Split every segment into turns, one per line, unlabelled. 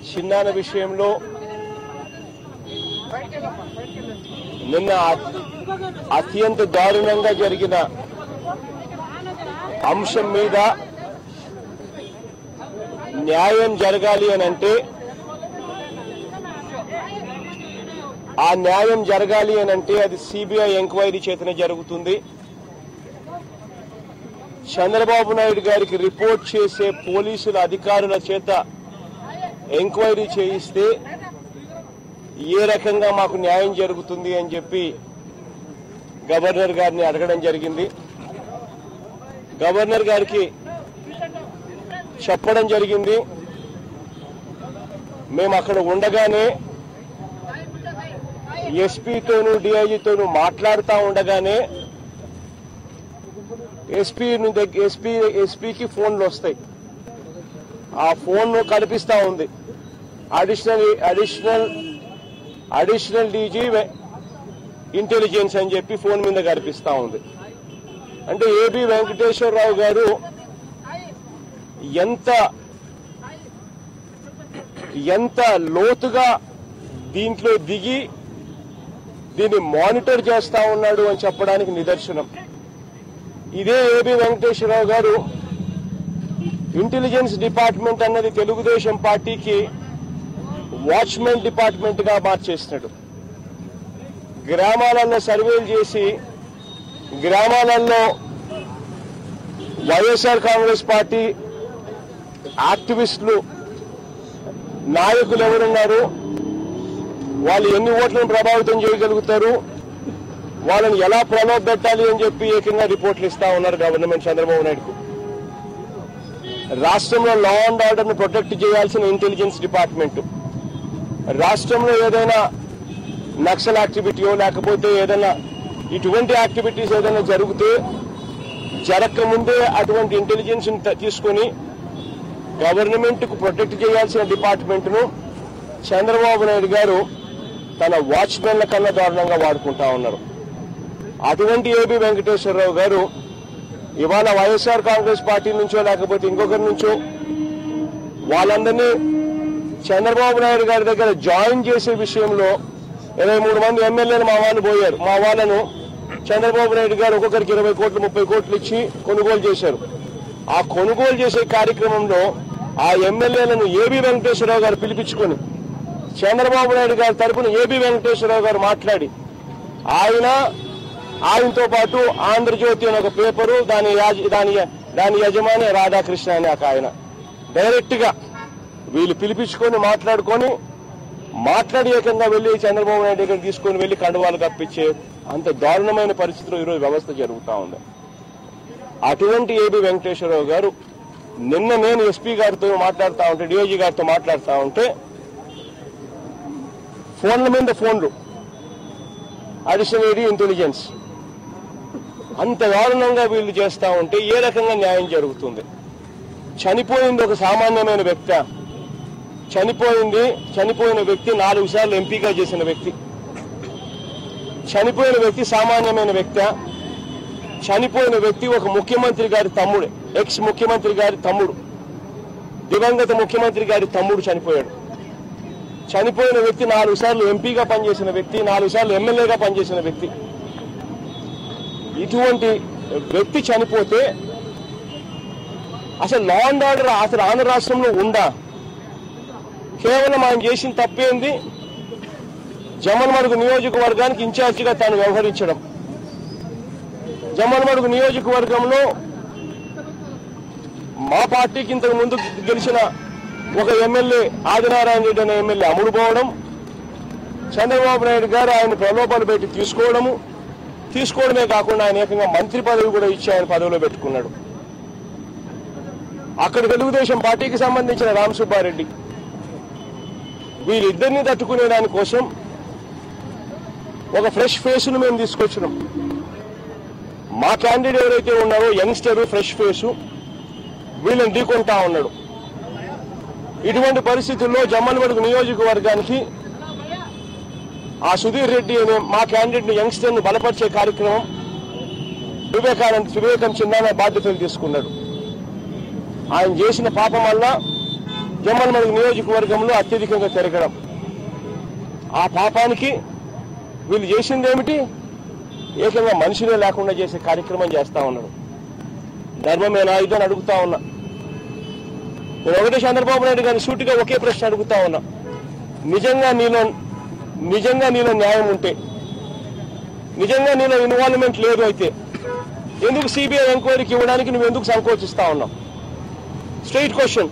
చిన్నాన విషయంలో నిన్న అ- అత్యంత దారుణంగా జరిగిన అంశం మీద న్యాయం జరగాలి అని అంటే ఆ న్యాయం జరగాలి అని అంటే అది సిబిఐ ఎంక్వైరీ చేతనే జరుగుతుంది చంద్రబాబు నాయుడు గారికి రిపోర్ట్ చేసే పోలీసుల అధికారుల చేత ఎంక్వైరీ చేయిస్తే ఏ రకంగా మాకు న్యాయం జరుగుతుంది అని చెప్పి గవర్నర్ గారిని అడగడం జరిగింది గవర్నర్ గారికి చెప్పడం జరిగింది మేము అక్కడ ఉండగానే ఎస్పీతోనూ డిఐజీతోనూ మాట్లాడుతూ ఉండగానే ఎస్పీ దగ్గర ఎస్పీ ఎస్పీకి ఫోన్లు వస్తాయి ఆ ఫోన్ కనిపిస్తా ఉంది additional additional additional DG intelligence అని చెప్పి ఫోన్ మీద కనిపిస్తా ఉంది అంటే ఏబి వెంకటేశ్వరరావు గారు ఎంత ఎంత లోతుగా దీంట్లో దిగి దీన్ని మానిటర్ చేస్తా ఉన్నాడు అని చెప్పడానికి నిదర్శనం ఇదే ఏబి వెంకటేశ్వరరావు గారు ఇంటెలిజెన్స్ డిపార్ట్మెంట్ అన్నది తెలుగుదేశం పార్టీకి వాచ్మెన్ డిపార్ట్మెంట్ గా మార్చేసినాడు గ్రామాలలో సర్వేలు చేసి గ్రామాలలో వైఎస్ఆర్ కాంగ్రెస్ పార్టీ యాక్టివిస్టులు నాయకులు ఎవరున్నారు వాళ్ళు ఎన్ని ఓట్లను ప్రభావితం చేయగలుగుతారు వాళ్ళని ఎలా ప్రలోభ పెట్టాలి అని చెప్పి ఏకంగా రిపోర్ట్లు ఇస్తా ఉన్నారు గవర్నమెంట్ చంద్రబాబు నాయుడుకు రాష్ట్రంలో లా అండ్ ఆర్డర్ ను ప్రొటెక్ట్ చేయాల్సిన ఇంటెలిజెన్స్ డిపార్ట్మెంట్ రాష్ట్రంలో ఏదైనా నక్సల్ యాక్టివిటీయో లేకపోతే ఏదైనా ఇటువంటి యాక్టివిటీస్ ఏదైనా జరిగితే జరగకముందే అటువంటి ఇంటెలిజెన్స్ తీసుకొని గవర్నమెంట్ కు ప్రొటెక్ట్ చేయాల్సిన డిపార్ట్మెంట్ ను చంద్రబాబు నాయుడు గారు తన వాచ్మెన్ల కన్నా దారుణంగా వాడుకుంటా ఉన్నారు అటువంటి ఏబి వెంకటేశ్వరరావు గారు ఇవాళ వైఎస్ఆర్ కాంగ్రెస్ పార్టీ నుంచో లేకపోతే ఇంకొకరి నుంచో వాళ్ళందరినీ చంద్రబాబు నాయుడు గారి దగ్గర జాయిన్ చేసే విషయంలో ఇరవై మూడు మంది ఎమ్మెల్యేలు మా వాళ్ళు పోయారు మా వాళ్ళను చంద్రబాబు నాయుడు గారు ఒక్కొక్కరికి ఇరవై కోట్లు ముప్పై కోట్లు ఇచ్చి కొనుగోలు చేశారు ఆ కొనుగోలు చేసే కార్యక్రమంలో ఆ ఎమ్మెల్యేలను ఏబి వెంకటేశ్వరరావు గారు పిలిపించుకొని చంద్రబాబు నాయుడు గారి తరపున ఏబి వెంకటేశ్వరరావు గారు మాట్లాడి ఆయన ఆయనతో పాటు ఆంధ్రజ్యోతి అనే ఒక పేపరు దాని యాజ- దాని దాని యజమాని రాధాకృష్ణ అనే ఒక ఆయన డైరెక్ట్ గా వీళ్ళు పిలిపించుకొని మాట్లాడుకొని మాట్లాడి ఏకంగా వెళ్లి చంద్రబాబు నాయుడు దగ్గర తీసుకొని వెళ్లి కండువాలు కప్పించే అంత దారుణమైన పరిస్థితిలో ఈరోజు వ్యవస్థ జరుగుతా ఉంది అటువంటి ఏబి వెంకటేశ్వరరావు గారు నిన్న నేను ఎస్పీ గారితో మాట్లాడుతా ఉంటే డిఐజీ గారితో మాట్లాడుతా ఉంటే ఫోన్ల మీద ఫోన్లు అడిషనల్ ఇంటెలిజెన్స్ అంత దారుణంగా వీళ్ళు చేస్తా ఉంటే ఏ రకంగా న్యాయం జరుగుతుంది చనిపోయింది ఒక సామాన్యమైన వ్యక్తి చనిపోయింది చనిపోయిన వ్యక్తి నాలుగు సార్లు ఎంపీగా చేసిన వ్యక్తి చనిపోయిన వ్యక్తి సామాన్యమైన వ్యక్తి చనిపోయిన వ్యక్తి ఒక ముఖ్యమంత్రి గారి తమ్ముడు ఎక్స్ ముఖ్యమంత్రి గారి తమ్ముడు దివంగత ముఖ్యమంత్రి గారి తమ్ముడు చనిపోయాడు చనిపోయిన వ్యక్తి నాలుగు సార్లు ఎంపీగా పనిచేసిన వ్యక్తి నాలుగు సార్లు ఎమ్మెల్యేగా పనిచేసిన వ్యక్తి ఇటువంటి వ్యక్తి చనిపోతే అసలు లా అండ్ ఆర్డర్ అసలు ఆంధ్ర రాష్ట్రంలో ఉందా కేవలం ఆయన చేసిన తప్పేంది జమల్మడుగు నియోజకవర్గానికి ఇన్ఛార్జిగా తాను వ్యవహరించడం జమల్మడుగు నియోజకవర్గంలో మా పార్టీకి ఇంతకు ముందు గెలిచిన ఒక ఎమ్మెల్యే ఆదినారాయణ రెడ్డి అనే ఎమ్మెల్యే అమ్ముడుపోవడం చంద్రబాబు నాయుడు గారు ఆయన ప్రలోభాలు పెట్టి తీసుకోవడము తీసుకోవడమే కాకుండా ఆయన ఏకంగా మంత్రి పదవి కూడా ఇచ్చి ఆయన పదవిలో పెట్టుకున్నాడు అక్కడ తెలుగుదేశం పార్టీకి సంబంధించిన రామ్ సుబ్బారెడ్డి వీళ్ళిద్దరిని తట్టుకునే దానికోసం ఒక ఫ్రెష్ ఫేస్ ను మేము తీసుకొచ్చినాం మా క్యాండిడేట్ ఎవరైతే ఉన్నారో యంగ్స్టర్ ఫ్రెష్ ఫేసు వీళ్ళని ఢీకొంటా ఉన్నాడు ఇటువంటి పరిస్థితుల్లో జమ్మలమడుగు నియోజకవర్గానికి ఆ సుధీర్ రెడ్డి అనే మా క్యాండిడేట్ యంగ్స్టర్ ను బలపరిచే కార్యక్రమం వివేకానంద్ వివేకం చిన్న బాధ్యతలు తీసుకున్నాడు ఆయన చేసిన పాపం వల్ల జమ్మలమడుగు నియోజకవర్గంలో అత్యధికంగా తిరగడం ఆ పాపానికి వీళ్ళు చేసింది ఏమిటి ఏకంగా మనిషినే లేకుండా చేసే కార్యక్రమం చేస్తా ఉన్నాడు ధర్మమేనా ఇదని అడుగుతా ఉన్నా నేను ఒకటే చంద్రబాబు నాయుడు గారిని సూటిగా ఒకే ప్రశ్న అడుగుతా ఉన్నా నిజంగా నీలో నిజంగా నీలో న్యాయం ఉంటే నిజంగా నీలో ఇన్వాల్వ్మెంట్ లేదు అయితే ఎందుకు సిబిఐ ఎంక్వైరీకి ఇవ్వడానికి నువ్వు ఎందుకు సంకోచిస్తా ఉన్నావు straight question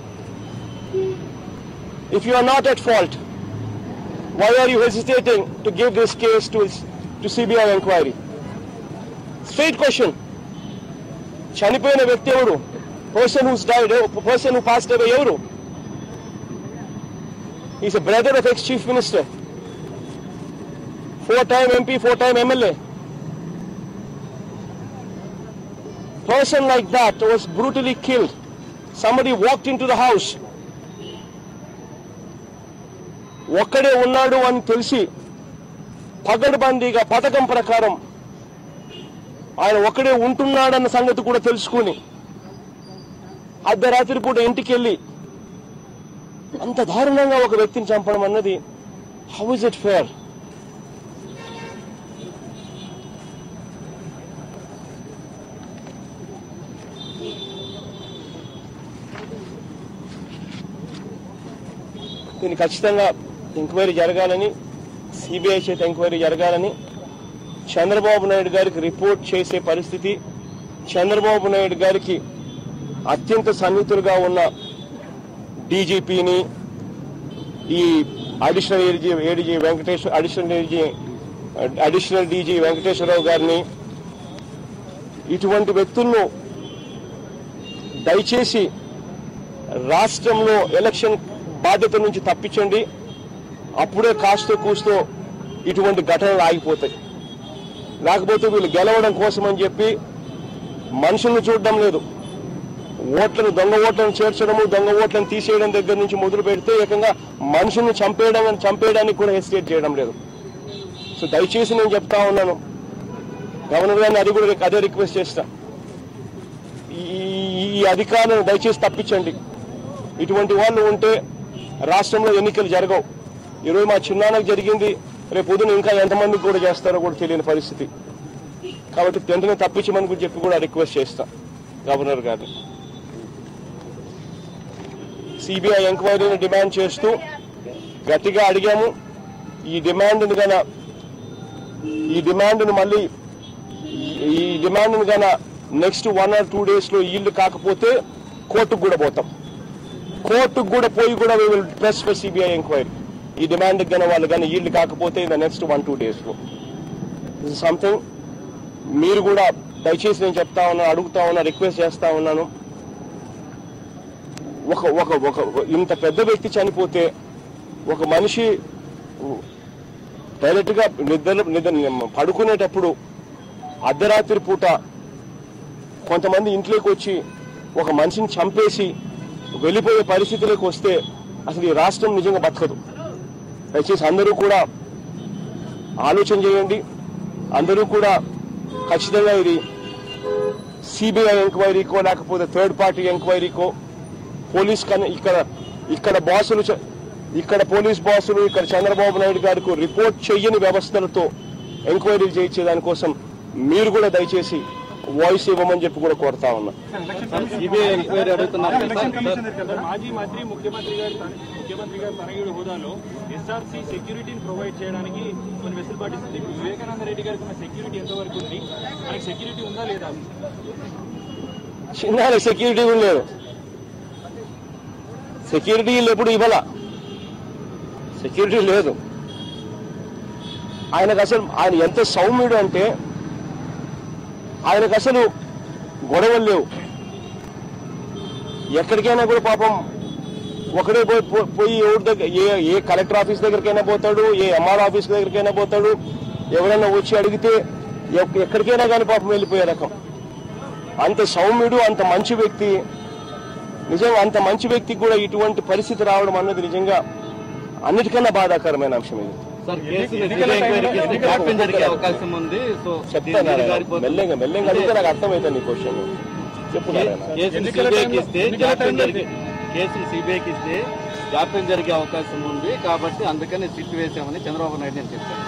if you are not at fault why are you hesitating to give this case to to CBI enquiry straight question చనిపోయిన వ్యక్తి ఎవరు person who's died person who passed away ఎవరు is a brother of ex chief minister four time MP four time MLA person like that was brutally killed. Somebody walked into the house. ఒక్కడే ఉన్నాడు అని తెలిసి పగడ్బందీగా పథకం ప్రకారం ఆయన ఒక్కడే ఉంటున్నాడన్న సంగతి కూడా తెలుసుకుని అర్ధరాత్రి పూట ఇంటికి వెళ్ళి అంత దారుణంగా ఒక వ్యక్తిని చంపడం అన్నది హౌ ఇస్ ఇట్ ఫేర్ దీన్ని ఖచ్చితంగా ఎంక్వైరీ జరగాలని సిబిఐ చేత ఎంక్వైరీ జరగాలని చంద్రబాబు నాయుడు గారికి రిపోర్ట్ చేసే పరిస్థితి చంద్రబాబు నాయుడు గారికి అత్యంత సన్నిహితులుగా ఉన్న డీజీపీని ఈ additional ADG ADG Venkateswara additional ADG additional DG Venkateswararao గారిని ఇటువంటి వ్యక్తులను దయచేసి రాష్ట్రంలో ఎలక్షన్ బాధ్యత నుంచి తప్పించండి అప్పుడే కాస్తో కూస్తో ఇటువంటి ఘటనలు ఆగిపోతాయి లేకపోతే వీళ్ళు గెలవడం కోసం అని చెప్పి మనుషులను చూడడం లేదు ఓట్లను దొంగ ఓట్లను చేర్చడము దొంగ ఓట్లను తీసేయడం దగ్గర నుంచి మొదలు పెడితే ఏకంగా మనుషుల్ని చంపేయడం చంపేయడానికి కూడా హెసిటేట్ చేయడం లేదు సో దయచేసి నేను చెప్తా ఉన్నాను గవర్నర్ గారిని అది కూడా అదే రిక్వెస్ట్ చేస్తా ఈ- ఈ- ఈ అధికారులను దయచేసి తప్పించండి ఇటువంటి వాళ్ళు ఉంటే రాష్ట్రంలో ఎన్నికలు జరగవు ఈరోజు మా చిన్నాన్నకు జరిగింది రేపు పొద్దున ఇంకా ఎంతమందికి కూడా చేస్తారో కూడా తెలియని పరిస్థితి కాబట్టి వెంటనే తప్పించమని కూడా చెప్పి కూడా రిక్వెస్ట్ చేస్తా గవర్నర్ గారిని సిబిఐ ఎంక్వైరీని డిమాండ్ చేస్తూ గట్టిగా అడిగాము ఈ డిమాండ్ని గన ఈ డిమాండ్ను మళ్ళీ ఈ- ఈ డిమాండ్ను గన next one or two days లో ఈల్డ్ కాకపోతే కోర్టుకు కూడా పోతాం కోర్టుకు కూడా పోయి కూడా will press for CBI enquiry ఈ డిమాండ్ గన వాళ్ళు కానీ ఈల్డ్ కాకపోతే in the next one two days లో దిస్ సంథింగ్ మీరు కూడా దయచేసి నేను చెప్తా ఉన్నాను అడుగుతా ఉన్నా రిక్వెస్ట్ చేస్తా ఉన్నాను ఒక ఒక ఒక ఇంత పెద్ద వ్యక్తి చనిపోతే ఒక మనిషి డైరెక్ట్ గా నిద్ర నిద్ర పడుకునేటప్పుడు అర్ధరాత్రి పూట కొంతమంది ఇంట్లోకి వచ్చి ఒక మనిషిని చంపేసి వెళ్ళిపోయే పరిస్థితిలోకి వస్తే అసలు ఈ రాష్ట్రం నిజంగా బతకదు దయచేసి అందరూ కూడా ఆలోచన చేయండి అందరూ కూడా ఖచ్చితంగా ఇది సిబిఐ ఎంక్వైరీకో లేకపోతే థర్డ్ పార్టీ ఎంక్వైరీకో పోలీస్ కన్నా ఇక్కడ ఇక్కడ బాసులు చ- ఇక్కడ పోలీస్ బాసులు ఇక్కడ చంద్రబాబు నాయుడు గారికి రిపోర్ట్ చెయ్యని వ్యవస్థలతో ఎంక్వైరీలు చేయించే దానికోసం మీరు కూడా దయచేసి వాయిస్ ఇవ్వమని చెప్పి కూడా కోరుతా ఉన్నా
సిబిఐ ఎంక్వైరీ అడుగుతున్నారు కదా
ఎలక్షన్
సార్.
కమిషనర్ కదా మాజీ మంత్రి ముఖ్యమంత్రి గారి తన- ముఖ్యమంత్రి గారి తనయుడు హోదాలో ఎస్ఆర్సీ సెక్యూరిటీని ప్రొవైడ్ చేయడానికి కొన్ని వెసులుబాటు ఇస్తుంది ఇప్పుడు వివేకానంద రెడ్డి గారికి ఉన్న సెక్యూరిటీ ఎంతవరకు ఉంది మనకి సెక్యూరిటీ ఉందా లేదా
చిన్న సెక్యూరిటీ కూడా లేదు సెక్యూరిటీ ఎప్పుడు ఇవ్వాల సెక్యూరిటీ లేదు ఆయనకు అసలు ఆయన ఎంత సౌమ్యుడు అంటే ఆయనకు అసలు గొడవలు లేవు ఎక్కడికైనా కూడా పాపం ఒకడే పోయి పో- పోయి ఎవరి దగ్గర ఏ ఏ కలెక్టర్ ఆఫీస్ దగ్గరికైనా పోతాడు ఏ ఎంఆర్ ఆఫీస్ దగ్గరికైనా పోతాడు ఎవరైనా వచ్చి అడిగితే ఎక్- ఎక్కడికైనా కానీ పాపం వెళ్ళిపోయే రకం అంత సౌమ్యుడు అంత మంచి వ్యక్తి నిజంగా అంత మంచి వ్యక్తికి కూడా ఇటువంటి పరిస్థితి రావడం అన్నది నిజంగా అన్నిటికన్నా బాధాకరమైన అంశం ఇది
sir case CBI enquiry case క్యాప్టెన్ జరిగే అవకాశం ఉంది సో
చెప్తాను
దీని గారిపోతుంది.
మెల్లగా మెల్లగా అడిగితే నాకు అర్థమవుతుంది నీ క్వశ్చన్ చెప్పు నారాయణ.
కేసు సిబిఐకి ఇస్తే క్యాప్టెన్ జరిగే కేసును సిబిఐకి ఇస్తే జాప్యం జరిగే అవకాశం ఉంది కాబట్టి అందుకని సిట్ వేసామని చంద్రబాబు నాయుడు నేను చెప్పాను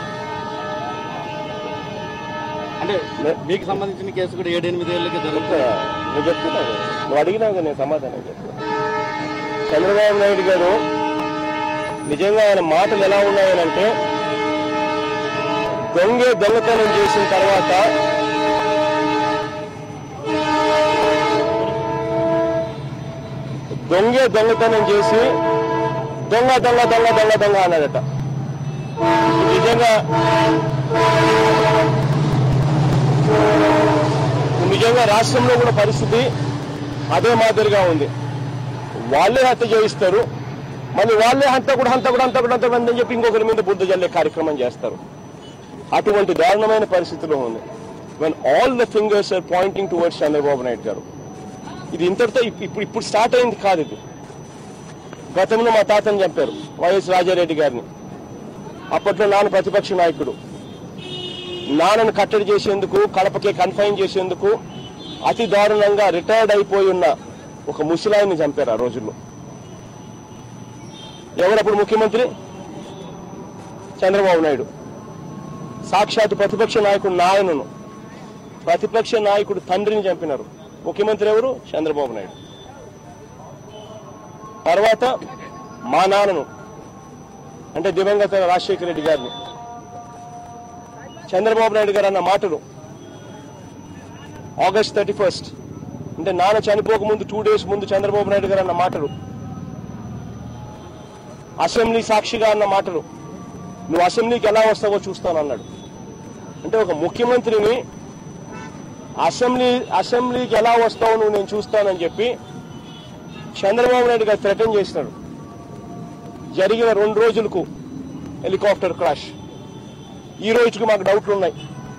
అంటే మీకు సంబంధించిన కేసు కూడా ఏడెనిమిది ఏళ్ళకి జరుగుతుంది
నువ్వు చెప్తున్నావు కదా. నువ్వు అడిగినావు కదా నేను సమాధానం చెప్తున్నా చంద్రబాబు నాయుడు గారు నిజంగా ఆయన మాటలు ఎలా ఉన్నాయనంటే దొంగే దొంగతనం చేసిన తర్వాత దొంగే దొంగతనం చేసి దొంగ దొంగ దొంగ దొంగ దొంగ అన్నాడట నిజంగా నిజంగా రాష్ట్రంలో కూడా పరిస్థితి అదే మాదిరిగా ఉంది వాళ్ళే హత్య చేయిస్తారు మళ్ళీ వాళ్ళే హంతకుడు హంతకుడు హంతకుడు హంతకుడు అని చెప్పి ఇంకొకరి మీద బుద్ధ జల్లే కార్యక్రమం చేస్తారు అటువంటి దారుణమైన పరిస్థితిలో ఉంది when all the fingers are pointing towards Chandrababu Naidu garu ఇది ఇంతటితో ఇప్- ఇప్పుడు ఇప్పుడు స్టార్ట్ అయింది కాదు ఇది గతంలో మా తాతని చంపారు వైఎస్ రాజారెడ్డి గారిని అప్పట్లో నాన్న ప్రతిపక్ష నాయకుడు నాన్నను కట్టడి చేసేందుకు కడపకే కన్ఫైన్ చేసేందుకు అతి దారుణంగా రిటైర్డ్ అయిపోయి ఉన్న ఒక ముసలాయిని చంపారు ఆ రోజుల్లో ఎవరప్పుడు ముఖ్యమంత్రి చంద్రబాబు నాయుడు సాక్షాత్ ప్రతిపక్ష నాయకుడు నాయనను ప్రతిపక్ష నాయకుడు తండ్రిని చంపినారు ముఖ్యమంత్రి ఎవరు చంద్రబాబు నాయుడు తర్వాత మా నాన్నను అంటే దివంగత రాజశేఖర రెడ్డి గారిని చంద్రబాబు నాయుడు గారు అన్న మాటలు ఆగస్ట్ థర్టీ ఫస్ట్ అంటే నాన్న చనిపోక ముందు టూ డేస్ ముందు చంద్రబాబు నాయుడు గారు అన్న మాటలు అసెంబ్లీ సాక్షిగా అన్న మాటలు నువ్వు అసెంబ్లీకి ఎలా వస్తావో చూస్తానన్నాడు అంటే ఒక ముఖ్యమంత్రిని అసెంబ్లీ అసెంబ్లీకి ఎలా వస్తావో నువ్వు నేను చూస్తానని చెప్పి చంద్రబాబు నాయుడు గారు థ్రెటన్ చేసినాడు జరిగిన రెండు రోజులకు హెలికాప్టర్ క్రాష్ ఈ రోజుకి మాకు డౌట్లు ఉన్నాయి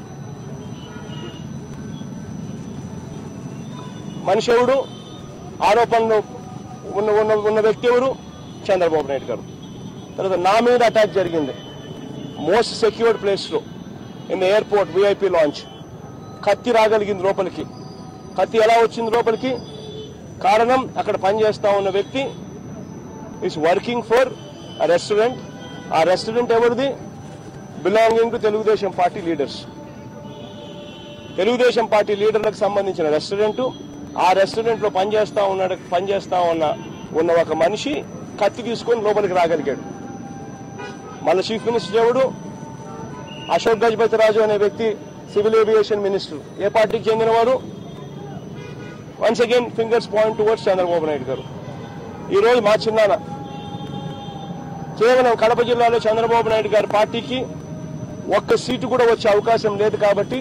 మనిషి ఎవడు ఆరోపణలు ఉన్న ఉన్న ఉన్న వ్యక్తి ఎవరు చంద్రబాబు నాయుడు గారు తర్వాత నా మీద అటాక్ జరిగింది మోస్ట్ సెక్యూర్డ్ ప్లేస్ లో in the airport VIP lounge కత్తి రాగలిగింది లోపలికి కత్తి ఎలా వచ్చింది లోపలికి కారణం అక్కడ పనిచేస్తా ఉన్న వ్యక్తి ఈస్ వర్కింగ్ ఫర్ ఆ రెస్టారెంట్ ఆ రెస్టారెంట్ ఎవరిది belonging to Telugu Desam party leaders Telugu Desam party లీడర్లకు సంబంధించిన రెస్టారెంట్ ఆ రెస్టారెంట్ లో పనిచేస్తా ఉన్నాడు పనిచేస్తా ఉన్న ఉన్న ఒక మనిషి కత్తి తీసుకొని లోపలికి రాగలిగాడు మళ్ళీ చీఫ్ మినిస్టర్ ఎవడు అశోక్ గజపతి రాజు అనే వ్యక్తి సివిల్ ఏవియేషన్ మినిస్టర్ ఏ పార్టీకి చెందినవాడు once again fingers point towards Chandrababu Naidu garu ఈ రోజు మా చిన్నాన్న కేవలం కడప జిల్లాలో చంద్రబాబు నాయుడు గారి పార్టీకి ఒక్క సీటు కూడా వచ్చే అవకాశం లేదు కాబట్టి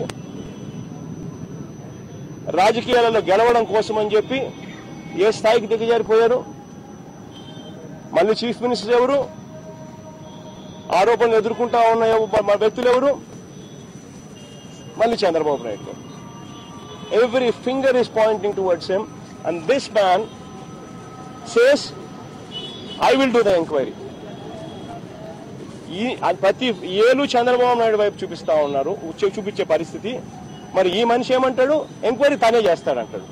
రాజకీయాలలో గెలవడం కోసం అని చెప్పి ఏ స్థాయికి దిగజారిపోయారు మళ్ళీ చీఫ్ మినిస్టర్ ఎవరు ఆరోపణలు ఎదుర్కొంటా ఉన్న ఎవ- మా వ్యక్తులు ఎవరు మళ్ళీ Chandrababu Naidu garu every finger is pointing towards him and this man says I will do the enquiry ఈ అది ప్రతి ఏలు చంద్రబాబు నాయుడు వైపు చూపిస్తా ఉన్నారు చూ- చూపించే పరిస్థితి మరి ఈ మనిషి ఏమంటాడు ఎంక్వైరీ తానే చేస్తాడంటాడు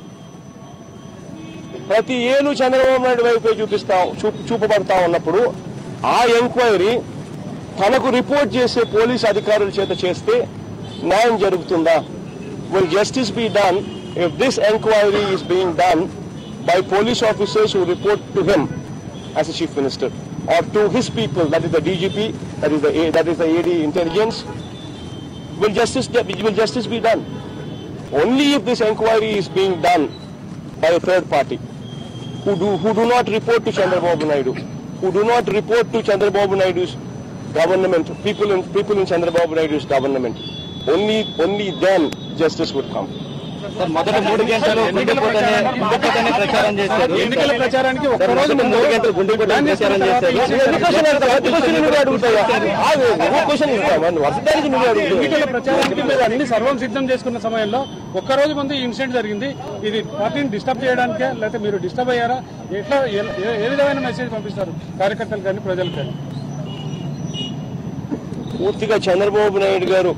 ప్రతి ఏలు చంద్రబాబు నాయుడు వైపే చూపిస్తా చూ- చూపబడతా ఉన్నప్పుడు ఆ ఎంక్వైరీ తనకు రిపోర్ట్ చేసే పోలీస్ అధికారుల చేత చేస్తే న్యాయం జరుగుతుందా will justice be done if this enquiry is being done by police officers who report to him as a chief minister or to his people that is the DGP that is the A, that is the AD intelligence will justice will justice be done only if this inquiry is being done by a third party who do who do not report to Chandrababu Naidu who do not report to Chandrababu Naidu's government people in people in Chandrababu Naidu's government only only then justice would come
sir మొదటి మూడు గంటలు గుండెపోతనే గుండెపోతనే ప్రచారం చేశారు
ఎన్నికల ప్రచారానికి ఒక్క
sir,
రోజు
మొదటి
ముందు
మూడు గంటలు గుండెపోతనే ప్రచారం చేశారు
ఎన్ని క్వశ్చన్ అడుగుతావా? ప్రతి క్వశ్చన్ నువ్వే అడుగుతావా? ఆగు, నువ్వు క్వశ్చన్ ఇస్తావా? నువ్వు వసతానికి నువ్వే అడుగుతావు.
ఎన్నికల ప్రచారానికి మీరు అన్ని సర్వం సిద్ధం చేసుకున్న సమయంలో ఒక్క రోజు ముందు ఈ ఇన్సిడెంట్ జరిగింది ఇది పార్టీని డిస్టర్బ్ చేయడానికే లేకపోతే మీరు డిస్టర్బ్ అయ్యారా ఎట్లా ఏ- ఏ- ఏ విధమైన మెసేజ్ పంపిస్తారు కార్యకర్తలు కానీ ప్రజలు కానీ
పూర్తిగా చంద్రబాబు నాయుడు గారు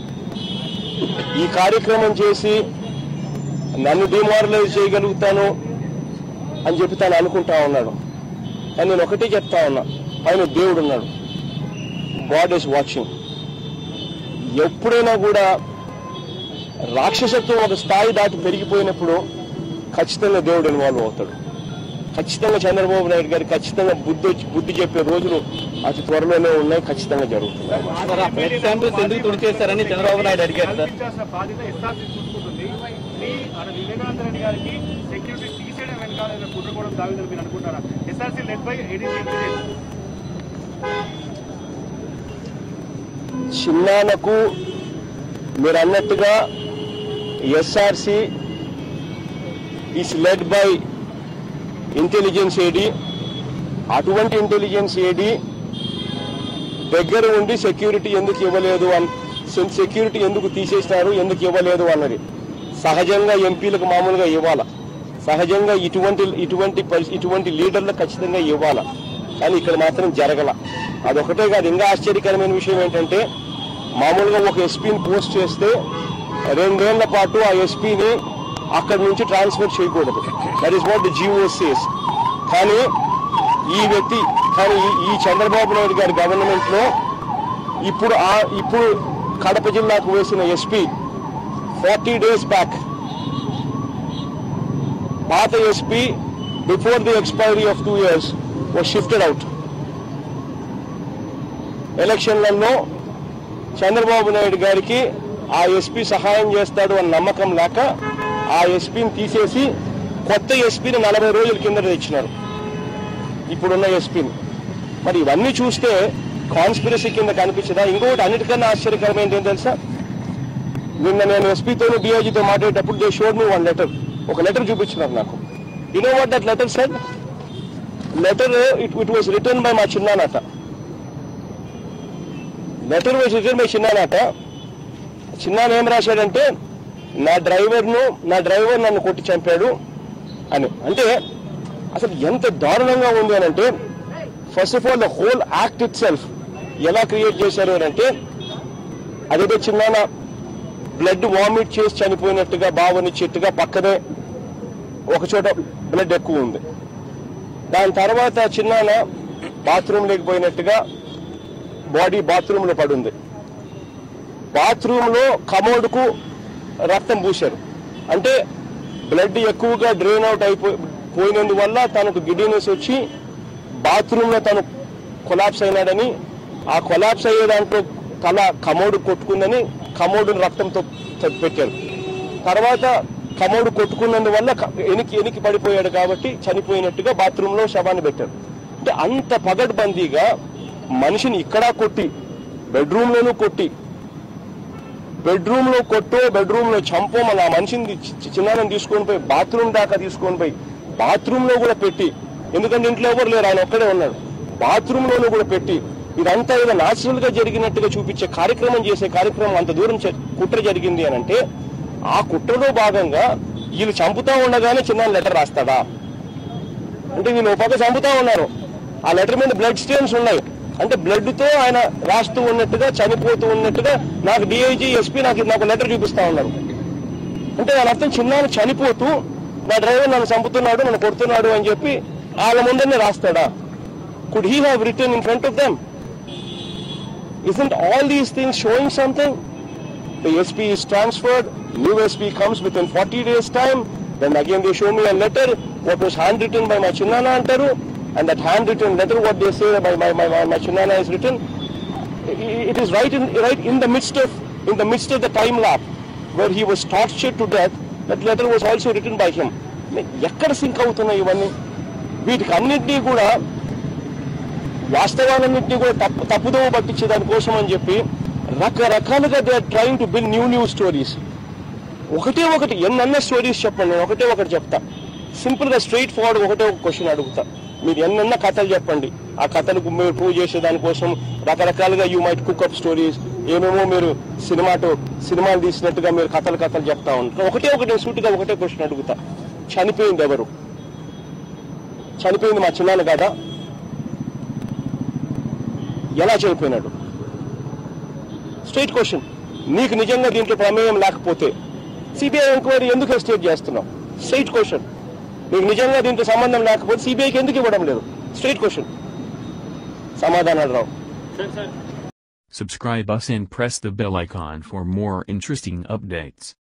ఈ కార్యక్రమం చేసి నన్ను డిమారలైజ్ చేయగలుగుతాను అని చెప్పి తాను అనుకుంటా ఉన్నాడు కానీ నేను ఒకటే చెప్తా ఉన్నా పైన దేవుడు ఉన్నాడు గాడ్ ఈస్ వాచింగ్ ఎప్పుడైనా కూడా రాక్షసత్వం ఒక స్థాయి దాటి పెరిగిపోయినప్పుడు ఖచ్చితంగా దేవుడు ఇన్వాల్వ్ అవుతాడు ఖచ్చితంగా చంద్రబాబు నాయుడు గారికి ఖచ్చితంగా బుద్ధి వచ్చి- బుద్ధి చెప్పే రోజులు అతి త్వరలోనే ఉన్నాయి ఖచ్చితంగా జరుగుతుంది
సార్ ఆ ప్రెస్ క్యాంపస్ ఎందుకు తుడిచేశారని చంద్రబాబు నాయుడు అడిగారు సార్
కల్పించాల్సిన బాధ్యత ఎస్ఆర్సీ చూసుకుంటుంది మీ అక్కడ వివేకానంద రెడ్డి గారికి సెక్యూరిటీ తీసేయడం వెనకాల ఏదైనా కుట్ర కూడా దావిదని మీరు అనుకుంటారా ఎస్ఆర్సీ లెడ్ బై ఏడీసీ
చిన్నానకు మీరు అన్నట్టుగా SRC is led by intelligence AD అటువంటి ఇంటెలిజెన్స్ ఏడి దగ్గర ఉండి సెక్యూరిటీ ఎందుకు ఇవ్వలేదు అని సెక్యూరిటీ ఎందుకు తీసేసినారు ఎందుకు ఇవ్వలేదు అన్నది సహజంగా ఎంపీలకు మామూలుగా ఇవ్వాల సహజంగా ఇటువంటి ఇటువంటి పరిస్థి- ఇటువంటి లీడర్లకు ఖచ్చితంగా ఇవ్వాల కానీ ఇక్కడ మాత్రం జరగల అదొకటే కాదు ఇంకా ఆశ్చర్యకరమైన విషయం ఏంటంటే మామూలుగా ఒక ఎస్పీని పోస్ట్ చేస్తే రెండేళ్ల పాటు ఆ ఎస్పీని అక్కడి నుంచి ట్రాన్స్ఫర్ చేయకూడదు that is what the GO says కానీ ఈ వ్యక్తి కానీ ఈ- ఈ చంద్రబాబు నాయుడు గారి గవర్నమెంట్ లో ఇప్పుడు ఆ ఇప్పుడు కడప జిల్లాకు వేసిన ఎస్పీ ఫార్టీ డేస్ బ్యాక్ పాత SP before the expiry of two years was shifted out ఎలక్షన్లలో చంద్రబాబు నాయుడు గారికి ఆ ఎస్పీ సహాయం చేస్తాడు అన్న నమ్మకం లేక ఆ ఎస్పీని తీసేసి కొత్త ఎస్పీని నలభై రోజుల కింద తెచ్చినారు ఇప్పుడున్న ఎస్పీని మరి ఇవన్నీ చూస్తే కాన్స్పిరసీ కింద కనిపించదా ఇంకొకటి అన్నిటికన్నా ఆశ్చర్యకరమైనది ఏం తెలుసా నిన్న నేను ఎస్పీతోను డిఐజీతో మాట్లాడేటప్పుడు they showed me one letter ఒక లెటర్ చూపించినారు నాకు you know what that letter sir letter it it was written by మా చిన్నానట లెటర్ వాజ్ రిటర్న్ బై చిన్నానట చిన్నాన్న ఏం రాశాడంటే నా డ్రైవర్ను నా డ్రైవర్ నన్ను కొట్టి చంపాడు అని అంటే అసలు ఎంత దారుణంగా ఉంది అని అంటే first of all the whole act itself ఎలా క్రియేట్ చేశారు అని అంటే అదేదో చిన్నాన్న బ్లడ్ వామిట్ చేసి చనిపోయినట్టుగా భావనిచ్చేట్టుగా పక్కనే ఒక చోట బ్లడ్ ఎక్కువ ఉంది దాని తర్వాత చిన్నాన్న బాత్రూమ్ లేకపోయినట్టుగా బాడీ బాత్రూమ్ లో పడుంది బాత్రూమ్ లో కమోడ్కు రక్తం పూశారు అంటే బ్లడ్ ఎక్కువగా డ్రైన్ అవుట్ అయిపోయి పోయినందువల్ల తనకు గిడ్డినెస్ వచ్చి బాత్రూమ్ లో తను కొలాప్స్ అయినాడని ఆ కొలాప్స్ అయ్యే దాంట్లో తల కమోడు కొట్టుకుందని కమోడు రక్తంతో త- పెట్టారు తర్వాత కమోడు కొట్టుకున్నందువల్ల క- ఎనికి ఎనికి పడిపోయాడు కాబట్టి చనిపోయినట్టుగా బాత్రూమ్ లో శవాన్ని పెట్టారు అంటే అంత పగడ్బందీగా మనిషిని ఇక్కడ కొట్టి బెడ్రూమ్ లోనూ కొట్టి బెడ్రూమ్ లో కొట్టో బెడ్రూమ్ లో చంపో మన ఆ మనిషిని చి- చిన్నాన్ని తీసుకొని పోయి బాత్రూమ్ దాకా తీసుకొని పోయి బాత్రూమ్ లో కూడా పెట్టి ఎందుకంటే ఇంట్లో ఎవరు లేరు ఆయన ఒక్కడే ఉన్నాడు బాత్రూమ్ లోనూ కూడా పెట్టి ఇదంతా ఏదో నాచురల్ గా జరిగినట్టుగా చూపించే కార్యక్రమం చేసే కార్యక్రమం అంత దూరం చ- కుట్ర జరిగింది అని అంటే ఆ కుట్రలో భాగంగా వీళ్ళు చంపుతా ఉండగానే చిన్న లెటర్ రాస్తాడా అంటే నేను ఒక పక్క చంపుతా ఉన్నారు ఆ లెటర్ మీద బ్లడ్ స్టెయిన్స్ ఉన్నాయి అంటే బ్లడ్ తో ఆయన రాస్తూ ఉన్నట్టుగా చనిపోతూ ఉన్నట్టుగా నాకు డిఐజీ ఎస్పీ నాకు నాకు లెటర్ చూపిస్తా ఉన్నారు అంటే దాని అర్థం చిన్నాను చనిపోతూ నా డ్రైవర్ నన్ను చంపుతున్నాడు నన్ను కొడుతున్నాడు అని చెప్పి వాళ్ళ ముందరనే రాస్తాడా could he have written in front of them isn't all these things showing something? The SP is transferred, new SP comes within 40 days time, then again they show me a letter, what was handwritten by my Chinnana Antaru, and that handwritten letter, what they say by my, my, my, my Chinnana is written, i- it is right in, right in the midst of, in the midst of the time lap, where he was tortured to death, that letter was also written by him. ఎక్కడ sync అవుతున్నాయి ఇవన్నీ వీటికి అన్నింటినీ కూడా వాస్తవాలన్నింటినీ కూడా తప్పు తప్పుదోవ పట్టించే దానికోసం అని చెప్పి రకరకాలుగా they are trying to build new new stories ఒకటే ఒకటి ఎన్నన్న స్టోరీస్ చెప్పండి నేను ఒకటే ఒకటి చెప్తా సింపుల్ గా స్ట్రైట్ ఫార్వర్డ్ ఒకటే ఒక క్వశ్చన్ అడుగుతా మీరు ఎన్నెన్న కథలు చెప్పండి ఆ కథలకు మీరు ప్రూవ్ చేసే దానికోసం రకరకాలుగా యూ మైట్ కుక్అప్ స్టోరీస్ ఏమేమో మీరు సినిమాతో సినిమాలు తీసినట్టుగా మీరు కథలు కథలు చెప్తా ఉంటారు ఒకటే ఒకటి నేను సూటిగా ఒకటే క్వశ్చన్ అడుగుతా చనిపోయింది ఎవరు చనిపోయింది మా చిన్నాన్న కదా ఎలా చనిపోయినాడు స్ట్రైట్ క్వశ్చన్ నీకు నిజంగా దీంట్లో ప్రమేయం లేకపోతే సిబిఐ ఎంక్వైరీ ఎందుకు ఎస్టేట్ చేస్తున్నావు స్ట్రైట్ క్వశ్చన్ మీకు నిజంగా దీంతో సంబంధం లేకపోతే సిబిఐకి ఎందుకు ఇవ్వడం లేదు స్ట్రైట్ క్వశ్చన్ సమాధానాలు రావు
sir sir
Subscribe us and press the bell icon for more interesting updates.